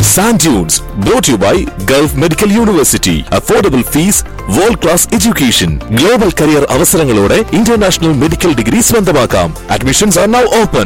Sand Dunes, brought to you by Gulf Medical University. Affordable fees, world class education. Global career അവസരങ്ങളോടെ international medical degree സ്വന്തമാക്കാം admissions are now open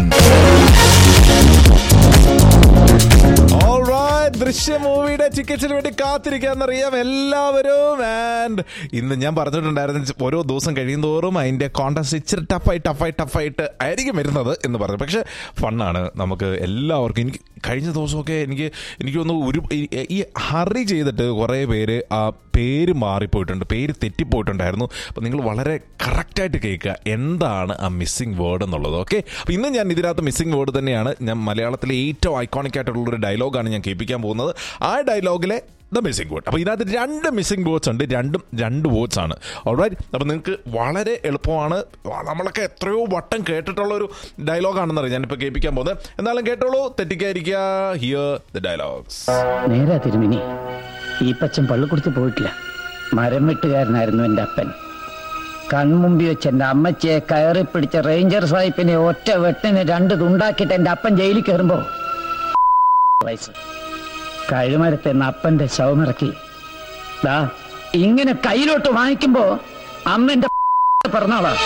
Alright, Drishya മൂവിയുടെ ടിക്കറ്റിന് വേണ്ടി കാത്തിരിക്കാന്നറിയാം എല്ലാവരും and ഇന്ന് ഞാൻ പറഞ്ഞിട്ടുണ്ടായിരുന്നു ഓരോ ദിവസം കഴിയുന്തോറും അതിന്റെ കോൺടാസ്റ്റ് ഇച്ചിരി ടഫായി ടഫായി ടഫായിട്ട് ആയിരിക്കും വരുന്നത് എന്ന് പറഞ്ഞു പക്ഷെ ഫണ്ണാണ് നമുക്ക് എല്ലാവർക്കും എനിക്ക് കഴിഞ്ഞ ദിവസമൊക്കെ എനിക്ക് എനിക്ക് തോന്നുന്നു ഒരു ഈ- ഈ ഹറി ചെയ്തിട്ട് കുറേ പേര് ആ പേര് മാറിപ്പോയിട്ടുണ്ട് പേര് തെറ്റിപ്പോയിട്ടുണ്ടായിരുന്നു അപ്പോൾ നിങ്ങൾ വളരെ കറക്റ്റായിട്ട് കേൾക്കുക എന്താണ് ആ മിസ്സിംഗ് വേർഡ് എന്നുള്ളത് ഓക്കെ അപ്പോൾ ഇന്ന് ഞാൻ ഇതിനകത്ത് മിസ്സിംഗ് വേർഡ് തന്നെയാണ് ഞാൻ മലയാളത്തിലെ ഏറ്റവും ഐക്കോണിക് ആയിട്ടുള്ള ഒരു ഡയലോഗാണ് ഞാൻ കേൾപ്പിക്കാൻ പോകുന്നത് ആ ഡയലോഗിലെ ദ മിസ്സിംഗ് വേർഡ് അപ്പോൾ ഇതിനകത്ത് രണ്ട് മിസ്സിംഗ് വേർഡ്സ് ഉണ്ട് രണ്ടും രണ്ട് വേർഡ്സ് ആണ് ഓൾറൈറ്റ് അപ്പോൾ നിങ്ങൾക്ക് വളരെ എളുപ്പമാണ് നമ്മളൊക്കെ എത്രയോ വട്ടം കേട്ടിട്ടുള്ള ഒരു ഡയലോഗാണെന്നറിയാം ഞാനിപ്പോൾ കേൾപ്പിക്കാൻ പോകുന്നത് എന്നാലും കേട്ടോളൂ തെറ്റിക്കാതിരിക്കുക ഹിയർ ദ ഡയലോഗ്സ് നേരാ തിരുമിനി ഈ പച്ചൻ പള്ളിക്കുടുത്ത് പോയിട്ടില്ല മരം വെട്ടുകാരനായിരുന്നു എൻ്റെ അപ്പൻ കൺമുമ്പി വെച്ച് എൻ്റെ അമ്മച്ചിയെ കയറി പിടിച്ച റേഞ്ചർ സാഹിബിനെ ഒറ്റ വെട്ടിന് രണ്ട് തുണ്ടാക്കിയിട്ട് എൻ്റെ അപ്പൻ ജയിലിൽ കയറുമ്പോ വയസ്സ് കഴുമരത്തെ അപ്പന്റെ ശവമിറക്കി ദാ ഇങ്ങനെ കയ്യിലോട്ട് വാങ്ങിക്കുമ്പോ അമ്മ എൻ്റെ പറഞ്ഞോളാം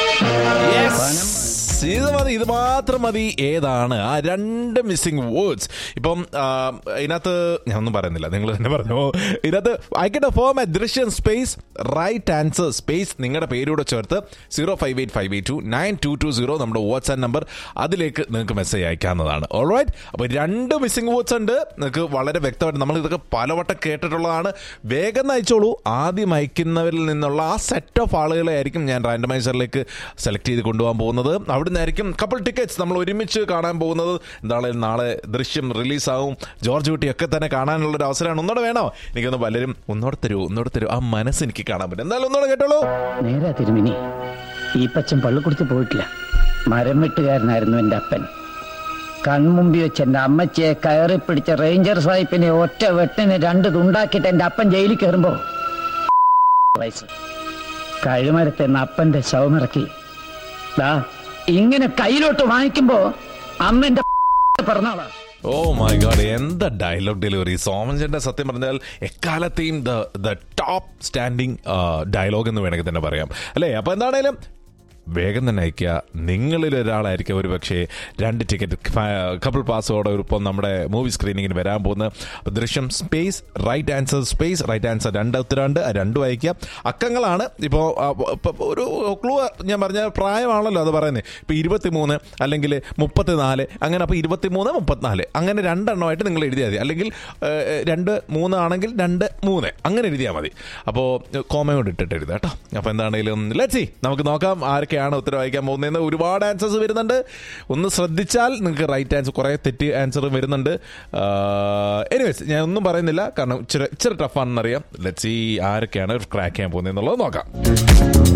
ഇത് മതി ഇത് മാത്രം മതി ഏതാണ് ആ രണ്ട് മിസ്സിംഗ് വേർഡ്സ് ഇപ്പം ആ, ഇതിനകത്ത് ഞാൻ ഒന്നും പറയുന്നില്ല നിങ്ങൾ തന്നെ പറഞ്ഞു ഇതിനകത്ത് അയക്കട്ടെ format Drishyam space right answer space നിങ്ങളുടെ പേരൂടെ ചേർത്ത് zero five eight five eight two nine two two zero നമ്മുടെ വാട്സ്ആപ്പ് നമ്പർ അതിലേക്ക് നിങ്ങൾക്ക് മെസ്സേജ് അയക്കാവുന്നതാണ് ഓൾറൈറ്റ് അപ്പോൾ രണ്ട് മിസ്സിംഗ് വേർഡ്സ് ഉണ്ട് നിങ്ങൾക്ക് വളരെ വ്യക്തമായിട്ട് നമ്മൾ ഇതൊക്കെ പലവട്ടം കേട്ടിട്ടുള്ളതാണ് വേഗം അയച്ചോളൂ ആദ്യം അയക്കുന്നവരിൽ നിന്നുള്ള ആ സെറ്റ് ഓഫ് ആളുകളെ ആയിരിക്കും ഞാൻ റാൻഡമൈസറിലേക്ക് സെലക്ട് ചെയ്ത് കൊണ്ടുപോകാൻ പോകുന്നത് അവിടെ നിന്നായിരിക്കും കപ്പിൾ ടിക്കറ്റ്സ് നമ്മൾ ഒരുമിച്ച് കാണാൻ പോകുന്നത് എന്തായാലും നാളെ ദൃശ്യം റിലീസാവും ജോർജ് കുട്ടി ഒക്കെ തന്നെ കാണാനുള്ള ഒരു അവസരമാണ് ഒന്നുകൂടെ വേണോ എനിക്കൊന്ന് പലരും ഒന്നുകൂടെ തരൂ ഒന്നുകൂടെ തരൂ ആ മനസ്സ് എനിക്ക് കാണാൻ പറ്റും എന്തായാലും ഒന്നുകൂടെ കേട്ടോളൂ നേരാ തിരുമിനി ഈ പച്ചൻ പള്ളിക്കുടുത്ത് പോയിട്ടില്ല മരം വെട്ടുകാരനായിരുന്നു എൻ്റെ അപ്പൻ കൺമുമ്പി വെച്ച് എൻ്റെ അമ്മച്ചിയെ കയറി പിടിച്ച റേഞ്ചർ സാഹിബിനെ ഒറ്റ വെട്ടിന് രണ്ട് തുണ്ടാക്കിയിട്ട് എൻ്റെ അപ്പൻ ജയിലിൽ കയറുമ്പോ വയസ്സ് കഴുമരത്തെ അപ്പന്റെ ശവമിറക്കി ദാ ഇങ്ങനെ കയ്യിലോട്ട് വാങ്ങിക്കുമ്പോ അമ്മ എൻ്റെ പറഞ്ഞോളാം ഓ മൈ ഗോഡ് എന്താ ഡയലോഗ് ഡെലിവറി സോമൻചന്റെ സത്യം പറഞ്ഞാൽ എക്കാലത്തെയും the the top standing dialogue എന്ന് വേണമെങ്കിൽ തന്നെ പറയാം അല്ലേ അപ്പൊ എന്താണേലും വേഗം തന്നെ അയക്കുക നിങ്ങളിൽ ഒരാളായിരിക്കും ഒരു പക്ഷേ രണ്ട് ടിക്കറ്റ് കപ്പിൾ പാസോടെ ഇപ്പം നമ്മുടെ മൂവി സ്ക്രീനിങ്ങിന് വരാൻ പോകുന്ന അപ്പൊ Drishyam space right answer space right answer രണ്ട് ഉത്തരവുണ്ട് ആ രണ്ടും അയക്കുക അക്കങ്ങളാണ് ഇപ്പോൾ ഒരു ക്ലൂ ഞാൻ പറഞ്ഞ പ്രായമാണല്ലോ അത് പറയുന്നത് ഇപ്പോൾ ഇരുപത്തിമൂന്ന് അല്ലെങ്കിൽ മുപ്പത്തിനാല് അങ്ങനെ അപ്പോൾ ഇരുപത്തിമൂന്ന് മുപ്പത്തിനാല് അങ്ങനെ രണ്ടെണ്ണമായിട്ട് നിങ്ങൾ എഴുതിയാൽ മതി അല്ലെങ്കിൽ ഏഹ്, രണ്ട് മൂന്ന് ആണെങ്കിൽ രണ്ട് മൂന്ന് അങ്ങനെ എഴുതിയാൽ മതി അപ്പോൾ കോമയോട് ഇട്ടിട്ട് എഴുതുക കേട്ടോ അപ്പോൾ എന്താണെങ്കിലും ലെറ്റ്സി നമുക്ക് നോക്കാം ആരൊക്കെയാണ് ഉത്തരം വായിക്കാൻ പോകുന്നതെന്ന് ഒരുപാട് ആൻസേഴ്സ് വരുന്നുണ്ട് ഒന്ന് ശ്രദ്ധിച്ചാൽ നിങ്ങൾക്ക് റൈറ്റ് ആൻസർ കുറേ തെറ്റ് ആൻസർ വരുന്നുണ്ട് എനിവേസ് ഞാൻ ഒന്നും പറയുന്നില്ല കാരണം ഇച്ചിരി ഇച്ചിരി ടഫാണെന്നറിയാം ലെറ്റ്സി ആരൊക്കെയാണ് ക്രാക്ക് ചെയ്യാൻ പോകുന്നത് എന്നുള്ളത് നോക്കാം